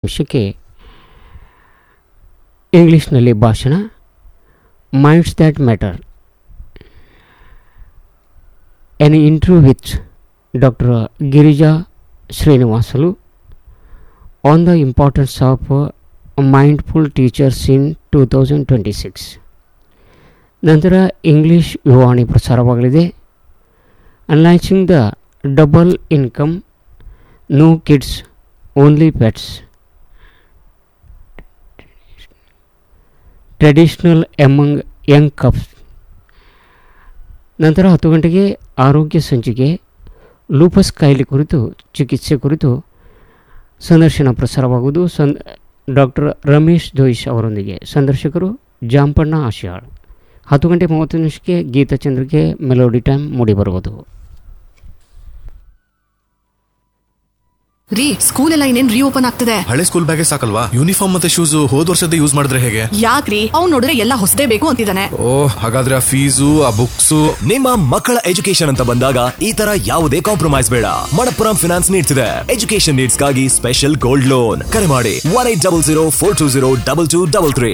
ವಿಷಯಕ್ಕೆ ಇಂಗ್ಲೀಷ್ನಲ್ಲಿ ಭಾಷಣ minds that matter an interview with doctor Girija Srinivasalu on the importance of mindful teachers in two thousand twenty six ನಂತರ English ವಿವಾಣಿ ಪ್ರಸಾರವಾಗಲಿದೆ unlaunching the double income no kids only pets traditional among young couples ನಂತರ ಹತ್ತು ಗಂಟೆಗೆ ಆರೋಗ್ಯ ಸಂಚಿಕೆ lupus ಕಾಯಿಲೆ ಕುರಿತು ಚಿಕಿತ್ಸೆ ಕುರಿತು ಸಂದರ್ಶನ ಪ್ರಸಾರವಾಗುವುದು ಸಂ ಡಾಕ್ಟರ್ ರಮೇಶ್ ದೋಯಿಶ್ ಅವರೊಂದಿಗೆ ಸಂದರ್ಶಕರು ಜಾಂಪಣ್ಣ ಆಶಿಯಾಳ್ ಹತ್ತು ಗಂಟೆ ಮೂವತ್ತು ನಿಮಿಷಕ್ಕೆ ಗೀತಚಂದ್ರಿಕೆ ಮೆಲೋಡಿ ಟೈಮ್ ಮೂಡಿಬರುವುದು ರೀ ಸ್ಕೂಲ್ ಎಲ್ಲ ಇನ್ನೇನ್ ರೀಓಪನ್ ಆಗ್ತದೆ ಹಳೆ ಸ್ಕೂಲ್ ಬ್ಯಾಗೇ ಸಾಕಲ್ವಾ ಯೂನಿಫಾರ್ಮ್ ಮತ್ತೆ ಶೂಸ್ ಹೋದ್ ವರ್ಷದ ಯೂಸ್ ಮಾಡಿದ್ರೆ ಹೇಗೆ ಯಾಕ್ರಿ ಅವ್ನ್ ನೋಡಿದ್ರೆ ಎಲ್ಲ ಹೊಸದೇ ಬೇಕು ಅಂತಿದ್ದಾನೆ ಓ ಹಾಗಾದ್ರೆ ಆ ಫೀಸು ಆ ಬುಕ್ಸು ನಿಮ್ಮ ಮಕ್ಕಳ ಎಜುಕೇಶನ್ ಅಂತ ಬಂದಾಗ ಈ ತರ ಯಾವುದೇ ಕಾಂಪ್ರಮೈಸ್ ಬೇಡ ಮಣಪ್ಪುರಂ ಫಿನಾನ್ಸ್ ನೀಡ್ತಿದೆ ಎಜುಕೇಶನ್ ನೀಡ್ಸ್ಗಾಗಿ ಸ್ಪೆಷಲ್ ಗೋಲ್ಡ್ ಲೋನ್ ಕರೆ ಮಾಡಿ one eight double zero four two zero double two double three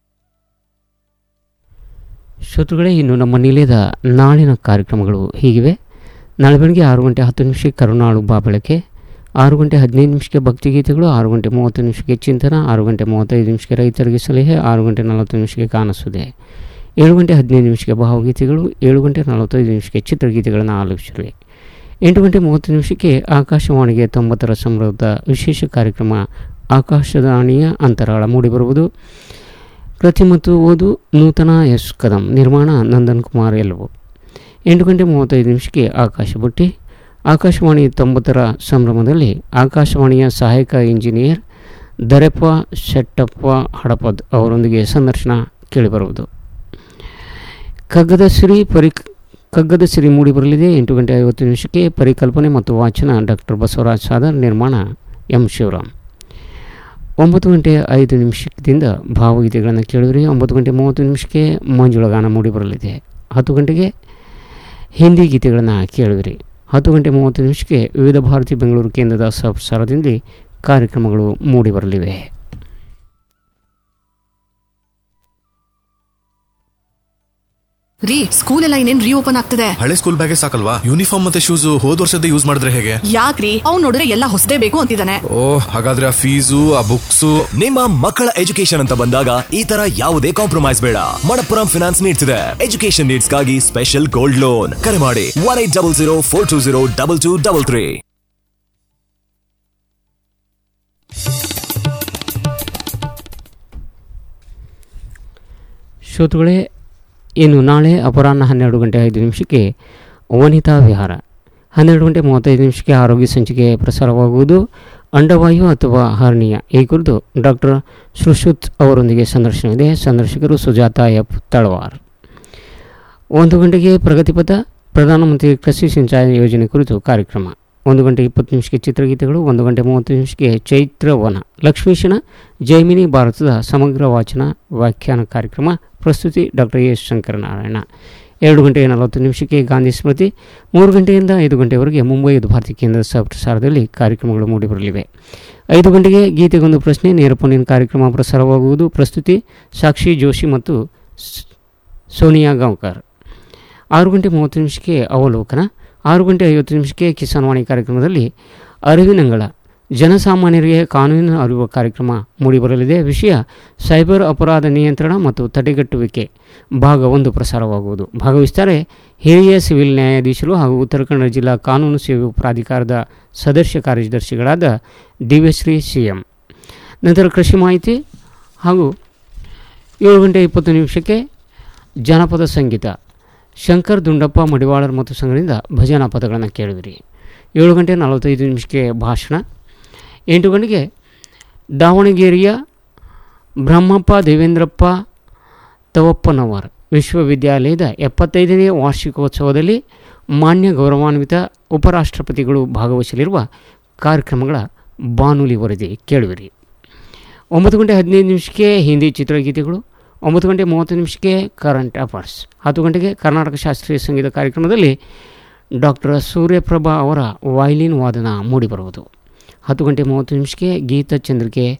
ಶ್ರೋತೃಗಳೇ ಇನ್ನು ನಮ್ಮ ನಿಲಯದ ನಾಳಿನ ಕಾರ್ಯಕ್ರಮಗಳು ಹೀಗಿವೆ ನಾಳೆ ಬೆಳಗ್ಗೆ ಆರು ಗಂಟೆ ಹತ್ತು ನಿಮಿಷಕ್ಕೆ ಕರುಣಾಳು ಬಾ ಬೆಳಕೆ ಆರು ಗಂಟೆ ಹದಿನೈದು ನಿಮಿಷಕ್ಕೆ ಭಕ್ತಿಗೀತೆಗಳು ಆರು ಗಂಟೆ ಮೂವತ್ತು ನಿಮಿಷಕ್ಕೆ ಚಿಂತನ ಆರು ಗಂಟೆ ಮೂವತ್ತೈದು ನಿಮಿಷಕ್ಕೆ ರೈತರಿಗೆ ಸಲಹೆ ಆರು ಗಂಟೆ ನಲವತ್ತು ನಿಮಿಷಕ್ಕೆ ಕಾಣಿಸುದೆ ಏಳು ಗಂಟೆ ಹದಿನೈದು ನಿಮಿಷಕ್ಕೆ ಭಾವಗೀತೆಗಳು ಏಳು ಗಂಟೆ ನಲವತ್ತೈದು ನಿಮಿಷಕ್ಕೆ ಚಿತ್ರಗೀತೆಗಳನ್ನು ಆಲೋಚಿಸಿವೆ ಎಂಟು ಗಂಟೆ ಮೂವತ್ತು ನಿಮಿಷಕ್ಕೆ ಆಕಾಶವಾಣಿಗೆ ತೊಂಬತ್ತರ ಸಂಭ್ರಮದ ವಿಶೇಷ ಕಾರ್ಯಕ್ರಮ ಆಕಾಶವಾಣಿಯ ಅಂತರಾಳ ಮೂಡಿಬರುವುದು ಕೃತಿ ಮತ್ತು ಓದು ನೂತನ ಎಸ್ ಕದಂ ನಿರ್ಮಾಣ ನಂದನ್ ಕುಮಾರ್ ಎಲ್ವು ಎಂಟು ಗಂಟೆ ಮೂವತ್ತೈದು ನಿಮಿಷಕ್ಕೆ ಆಕಾಶ ಬುಟ್ಟಿ ಆಕಾಶವಾಣಿ ತೊಂಬತ್ತರ ಸಂಭ್ರಮದಲ್ಲಿ ಆಕಾಶವಾಣಿಯ ಸಹಾಯಕ ಇಂಜಿನಿಯರ್ ದರೆಪ್ಪ ಶೆಟ್ಟಪ್ಪ ಹಡಪದ್ ಅವರೊಂದಿಗೆ ಸಂದರ್ಶನ ಕೇಳಿಬರುವುದು ಕಗ್ಗದ ಸಿರಿ ಪರಿ ಕಗ್ಗದ ಸಿರಿ ಮೂಡಿಬರಲಿದೆ ಎಂಟು ಗಂಟೆ ಐವತ್ತು ನಿಮಿಷಕ್ಕೆ ಪರಿಕಲ್ಪನೆ ಮತ್ತು ವಾಚನ ಡಾಕ್ಟರ್ ಬಸವರಾಜ್ ಸಾದರ್ ನಿರ್ಮಾಣ ಎಂ ಶಿವರಾಮ್ ಒಂಬತ್ತು ಗಂಟೆ ಐದು ನಿಮಿಷದಿಂದ ಭಾವಗೀತೆಗಳನ್ನು ಕೇಳಿದ್ರಿ ಒಂಬತ್ತು ಗಂಟೆ ಮೂವತ್ತು ನಿಮಿಷಕ್ಕೆ ಮಂಜುಳಗಾನ ಮೂಡಿಬರಲಿದೆ ಹತ್ತು ಗಂಟೆಗೆ ಹಿಂದಿ ಗೀತೆಗಳನ್ನು ಕೇಳಿದ್ರಿ ಹತ್ತು ಗಂಟೆ ಮೂವತ್ತು ನಿಮಿಷಕ್ಕೆ ವಿವಿಧ ಭಾರತಿ ಬೆಂಗಳೂರು ಕೇಂದ್ರದ ಸಹಪ್ರಸಾರದಿಂದ ಕಾರ್ಯಕ್ರಮಗಳು ಮೂಡಿಬರಲಿವೆ ರೀ ಸ್ಕೂಲ್ ಎಲ್ಲ ಇನ್ನೇನ್ ರೀಓಪನ್ ಆಗ್ತದೆ ಹಳೆ ಸ್ಕೂಲ್ ಬ್ಯಾಗೇ ಸಾಕಲ್ವಾ ಯೂನಿಫಾರ್ಮ್ ಮತ್ತೆ ಶೂಸ್ ಹೋದ್ ವರ್ಷದ ಯೂಸ್ ಮಾಡಿದ್ರೆ ಹೇಗೆ ಯಾಕ್ರಿ ಅವ್ನ್ ನೋಡಿದ್ರೆ ಎಲ್ಲ ಹೊಸದೇ ಬೇಕು ಅಂತಿದ್ದಾನೆ ಓ ಹಾಗಾದ್ರೆ ಆ ಫೀಸು ಆ ಬುಕ್ಸು ನಿಮ್ಮ ಮಕ್ಕಳ ಎಜುಕೇಶನ್ ಅಂತ ಬಂದಾಗ ಈ ತರ ಯಾವುದೇ ಕಾಂಪ್ರಮೈಸ್ ಬೇಡ ಮಣಪ್ಪುರಂ ಫಿನಾನ್ಸ್ ನೀಡ್ತಿದೆ ಎಜುಕೇಶನ್ ನೀಡ್ಸ್ಗಾಗಿ ಸ್ಪೆಷಲ್ ಗೋಲ್ಡ್ ಲೋನ್ ಕರೆ ಮಾಡಿ one eight double zero four two zero double two double three ಶ್ರೋತೃಗಳೇ ಇನ್ನು ನಾಳೆ ಅಪರಾಹ್ನ ಹನ್ನೆರಡು ಗಂಟೆ ಐದು ನಿಮಿಷಕ್ಕೆ ವನಿತಾ ವಿಹಾರ ಹನ್ನೆರಡು ಗಂಟೆ ಮೂವತ್ತೈದು ನಿಮಿಷಕ್ಕೆ ಆರೋಗ್ಯ ಸಂಚಿಕೆ ಪ್ರಸಾರವಾಗುವುದು ಅಂಡವಾಯು ಅಥವಾ ಹರ್ನಿಯ ಈ ಕುರಿತು ಡಾಕ್ಟರ್ ಸುಶ್ರುತ್ ಅವರೊಂದಿಗೆ ಸಂದರ್ಶನವಿದೆ ಸಂದರ್ಶಕರು ಸುಜಾತ ಎಫ್ ತಳವಾರ್ ಒಂದು ಗಂಟೆಗೆ ಪ್ರಗತಿಪಥ ಪ್ರಧಾನಮಂತ್ರಿ ಕೃಷಿ ಸಿಂಚಾಯಿ ಯೋಜನೆ ಕುರಿತು ಕಾರ್ಯಕ್ರಮ ಒಂದು ಗಂಟೆ ಇಪ್ಪತ್ತು ನಿಮಿಷಕ್ಕೆ ಚಿತ್ರಗೀತೆಗಳು ಒಂದು ಗಂಟೆ ಮೂವತ್ತು ನಿಮಿಷಕ್ಕೆ ಚೈತ್ರವನ ಲಕ್ಷ್ಮೀಶನ ಜೈಮಿನಿ ಭಾರತದ ಸಮಗ್ರ ವಾಚನ ವ್ಯಾಖ್ಯಾನ ಕಾರ್ಯಕ್ರಮ ಪ್ರಸ್ತುತಿ ಡಾಕ್ಟರ್ ಎಸ್ ಶಂಕರನಾರಾಯಣ ಎರಡು ಗಂಟೆ ನಲವತ್ತು ನಿಮಿಷಕ್ಕೆ ಗಾಂಧಿ ಸ್ಮೃತಿ ಮೂರು ಗಂಟೆಯಿಂದ ಐದು ಗಂಟೆವರೆಗೆ ಮುಂಬೈ ಭಾರತಿ ಕೇಂದ್ರದ ಸಹಪ್ರಸಾರದಲ್ಲಿ ಕಾರ್ಯಕ್ರಮಗಳು ಮೂಡಿಬರಲಿವೆ ಐದು ಗಂಟೆಗೆ ಗೀತೆಗೊಂದು ಪ್ರಶ್ನೆ ನೇರ ಫೋನಿನ ಕಾರ್ಯಕ್ರಮ ಪ್ರಸಾರವಾಗುವುದು ಪ್ರಸ್ತುತಿ ಸಾಕ್ಷಿ ಜೋಶಿ ಮತ್ತು ಸ್- ಸೋನಿಯಾ ಗಾಂವ್ಕರ್ ಆರು ಗಂಟೆ ಮೂವತ್ತು ನಿಮಿಷಕ್ಕೆ ಅವಲೋಕನ ಆರು ಗಂಟೆ ಐವತ್ತು ನಿಮಿಷಕ್ಕೆ ಕಿಸಾನ್ವಾಣಿ ಕಾರ್ಯಕ್ರಮದಲ್ಲಿ ಅರಿವಿನಂಗಳ ಜನಸಾಮಾನ್ಯರಿಗೆ ಕಾನೂನಿನ ಅರಿವು ಕಾರ್ಯಕ್ರಮ ಮೂಡಿಬರಲಿದೆ ವಿಷಯ ಸೈಬರ್ ಅಪರಾಧ ನಿಯಂತ್ರಣ ಮತ್ತು ತಡೆಗಟ್ಟುವಿಕೆ ಭಾಗ ಒಂದು ಪ್ರಸಾರವಾಗುವುದು ಭಾಗವಹಿಸುತ್ತಾರೆ ಹಿರಿಯ ಸಿವಿಲ್ ನ್ಯಾಯಾಧೀಶರು ಹಾಗೂ ಉತ್ತರ ಕನ್ನಡ ಜಿಲ್ಲಾ ಕಾನೂನು ಸೇವೆ ಪ್ರಾಧಿಕಾರದ ಸದಸ್ಯ ಕಾರ್ಯದರ್ಶಿಗಳಾದ ದಿವ್ಯಶ್ರೀ ಸಿ ಎಂ ನಂತರ ಕೃಷಿ ಮಾಹಿತಿ ಹಾಗೂ ಏಳು ಗಂಟೆ ಇಪ್ಪತ್ತು ನಿಮಿಷಕ್ಕೆ ಜಾನಪದ ಸಂಗೀತ ಶಂಕರ್ ದುಂಡಪ್ಪ ಮಡಿವಾಳರ್ ಮತ್ತು ಸಂಘದಿಂದ ಭಜನಾ ಪದಗಳನ್ನು ಕೇಳಿದಿರಿ ಏಳು ಗಂಟೆ ನಲವತ್ತೈದು ನಿಮಿಷಕ್ಕೆ ಭಾಷಣ ಎಂಟು ಗಂಟೆಗೆ ದಾವಣಗೆರೆಯ ಬ್ರಹ್ಮಪ್ಪ ದೇವೇಂದ್ರಪ್ಪ ತವಪ್ಪನವರ್ ವಿಶ್ವವಿದ್ಯಾಲಯದ ಎಪ್ಪತ್ತೈದನೇ ವಾರ್ಷಿಕೋತ್ಸವದಲ್ಲಿ ಮಾನ್ಯ ಗೌರವಾನ್ವಿತ ಉಪರಾಷ್ಟ್ರಪತಿಗಳು ಭಾಗವಹಿಸಲಿರುವ ಕಾರ್ಯಕ್ರಮಗಳ ಬಾನುಲಿ ವರದಿ ಕೇಳುವಿರಿ ಒಂಬತ್ತು ಗಂಟೆ ಹದಿನೈದು ನಿಮಿಷಕ್ಕೆ ಹಿಂದಿ ಚಿತ್ರಗೀತೆಗಳು ಒಂಬತ್ತು ಗಂಟೆ ಮೂವತ್ತು ನಿಮಿಷಕ್ಕೆ ಕರೆಂಟ್ ಅಫೇರ್ಸ್ ಹತ್ತು ಗಂಟೆಗೆ ಕರ್ನಾಟಕ ಶಾಸ್ತ್ರೀಯ ಸಂಗೀತ ಕಾರ್ಯಕ್ರಮದಲ್ಲಿ ಡಾಕ್ಟರ್ ಸೂರ್ಯಪ್ರಭಾ ಅವರ ವಯಲಿನ್ ವಾದನ ಮೂಡಿಬರುವುದು ಹತ್ತು ಗಂಟೆ ಮೂವತ್ತು ನಿಮಿಷಕ್ಕೆ ಗೀತ ಚಂದ್ರಿಕೆ